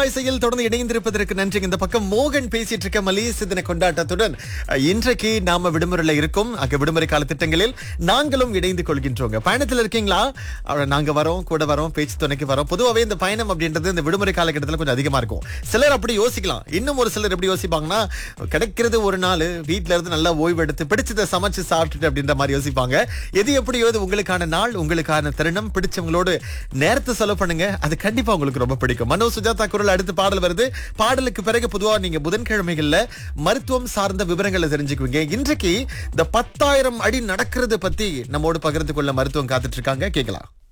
தீராய்சையில் தொடர்ந்து இணைந்திருப்பதற்கு நன்றி இந்த பக்கம் மோகன் பேசிட்டு இருக்க மலேசிய தின கொண்டாட்டத்துடன் அஹ், இன்றைக்கு நாம விடுமுறையில இருக்கோம் அங்க விடுமுறை கால திட்டங்களில் நாங்களும் இணைந்து கொள்கின்றோங்க பயணத்துல இருக்கீங்களா அஹ், நாங்க வரோம் கூட வரோம் பேச்சு துணைக்கு வரோம் பொதுவாகவே இந்த பயணம் அப்படின்றது இந்த விடுமுறை காலகட்டத்தில் கொஞ்சம் அதிகமா இருக்கும் சிலர் அப்படி யோசிக்கலாம் இன்னும் ஒரு சிலர் எப்படி யோசிப்பாங்கன்னா கிடைக்கிறது ஒரு நாள் வீட்ல இருந்து நல்லா ஓய்வு எடுத்து பிடிச்சதை சமைச்சு சாப்பிட்டுட்டு அப்படின்ற மாதிரி யோசிப்பாங்க எது எப்படியோ இது உங்களுக்கான நாள் உங்களுக்கான தருணம் பிடிச்சவங்களோடு நேரத்தை செலவு பண்ணுங்க அது கண்டிப்பா உங்களுக்கு ரொம்ப பிடிக்கும் மனோ சுஜாதா குரல் அடுத்து பாடல் வருது பாடலுக்கு பிறகு பொதுவா நீங்க புதன்கிழமைகள்ல மருத்துவம் சார்ந்த விவரங்களை தெரிஞ்சுக்குவீங்க இன்றைக்கு இந்த பத்தாயிரம் அடி நடக்கிறது பத்தி நம்மோடு பகிர்ந்து கொள்ள மருத்துவம் காத்துட்டு இருக்காங்க கேட்கலாம்